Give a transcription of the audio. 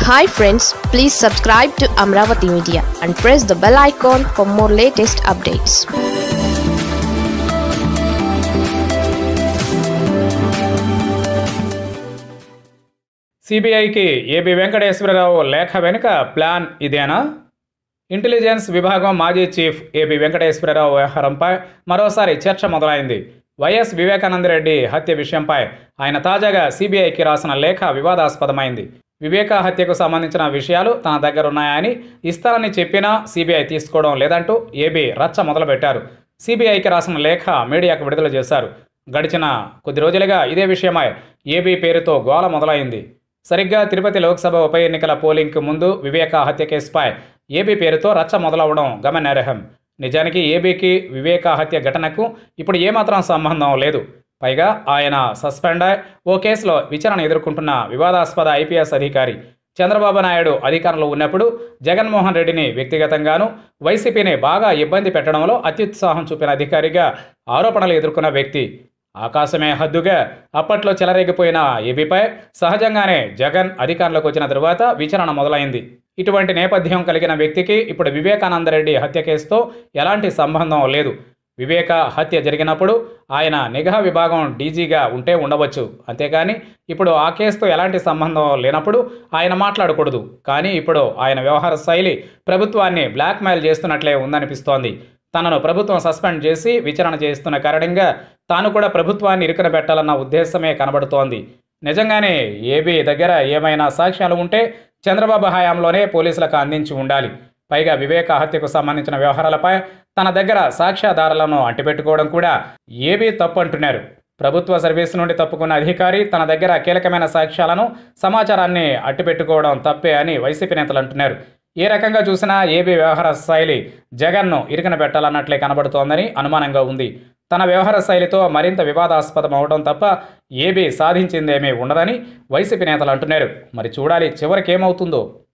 hi friends please subscribe to Amaravati media and press the bell icon for more latest updates సిబిఐకి AB Venkateswararao లేఖ వెనుక plan ఇదేనా intelligence విభాగం మాజీ చీఫ్ ఏబి వెంకటేశ్వరరావు వ్యవహారంపై మరోసారి చర్చ మొదలైంది వైఎస్ వివేకానందరెడ్డి హత్య విషయంపై ఆయన తాజాగా సిబిఐకి రాసిన లేఖ వివాదాస్పదమైంది వివేక హత్యకు సంబంధించిన విషయాలు తన దగ్గర ఉన్నాయని ఇస్తానని చెప్పినా సిబిఐ తీసుకోవడం లేదంటూ ఏబీ రచ్చ మొదలుపెట్టారు సిబిఐకి రాసిన లేఖ మీడియాకు విడుదల చేశారు గడిచిన కొద్ది రోజులుగా ఇదే విషయమై ఏబీ పేరుతో గోల మొదలైంది సరిగ్గా తిరుపతి లోక్సభ ఉప ఎన్నికల పోలింగ్కు ముందు వివేక హత్య కేసుపై ఏబీ పేరుతో రచ్చ మొదలవడం గమనార్హం నిజానికి ఏబీకి వివేక హత్య ఘటనకు ఇప్పుడు ఏమాత్రం సంబంధం లేదు పైగా ఆయన సస్పెండ్ అయి ఓ కేసులో విచారణ ఎదుర్కొంటున్న వివాదాస్పద ఐపీఎస్ అధికారి చంద్రబాబు నాయుడు అధికారంలో ఉన్నప్పుడు జగన్మోహన్ రెడ్డిని వ్యక్తిగతంగాను వైసీపీని బాగా ఇబ్బంది పెట్టడంలో అత్యుత్సాహం చూపిన అధికారిగా ఆరోపణలు ఎదుర్కొన్న వ్యక్తి ఆకాశమే హద్దుగా అప్పట్లో చెలరేగిపోయిన ఏబీపై సహజంగానే జగన్ అధికారంలోకి వచ్చిన తరువాత విచారణ మొదలైంది ఇటువంటి నేపథ్యం కలిగిన వ్యక్తికి ఇప్పుడు వివేకానందరెడ్డి హత్య కేసుతో ఎలాంటి సంబంధం లేదు వివేక హత్య జరిగినప్పుడు ఆయన నిఘా విభాగం డీజీగా ఉంటే ఉండవచ్చు అంతేకాని ఇప్పుడు ఆ కేసుతో ఎలాంటి సంబంధం లేనప్పుడు ఆయన మాట్లాడకూడదు కానీ ఇప్పుడు ఆయన వ్యవహార శైలి ప్రభుత్వాన్ని బ్లాక్మెయిల్ చేస్తున్నట్లే ఉందనిపిస్తోంది తనను ప్రభుత్వం సస్పెండ్ చేసి విచారణ చేస్తున్న కారణంగా తాను కూడా ప్రభుత్వాన్ని ఇరుకున పెట్టాలన్న ఉద్దేశమే కనబడుతోంది నిజంగానే ఏబీ దగ్గర ఏమైనా సాక్ష్యాలు ఉంటే చంద్రబాబు హయాంలోనే పోలీసులకు అందించి ఉండాలి పైగా వివేక హత్యకు సంబంధించిన వ్యవహారాలపై తన దగ్గర సాక్ష్యాధారాలను అంటిపెట్టుకోవడం కూడా ఏబీ తప్పు అంటున్నారు ప్రభుత్వ సర్వీసు నుండి తప్పుకున్న అధికారి తన దగ్గర కీలకమైన సాక్ష్యాలను సమాచారాన్ని అట్టిపెట్టుకోవడం తప్పే అని వైసీపీ నేతలు అంటున్నారు ఏ రకంగా చూసినా ఏబీ వ్యవహార శైలి జగన్ను ఇరుకన పెట్టాలన్నట్లే కనబడుతోందని అనుమానంగా ఉంది తన వ్యవహార శైలితో మరింత వివాదాస్పదం అవడం తప్ప ఏబీ సాధించిందేమీ ఉండదని వైసీపీ నేతలు అంటున్నారు మరి చూడాలి చివరికి ఏమవుతుందో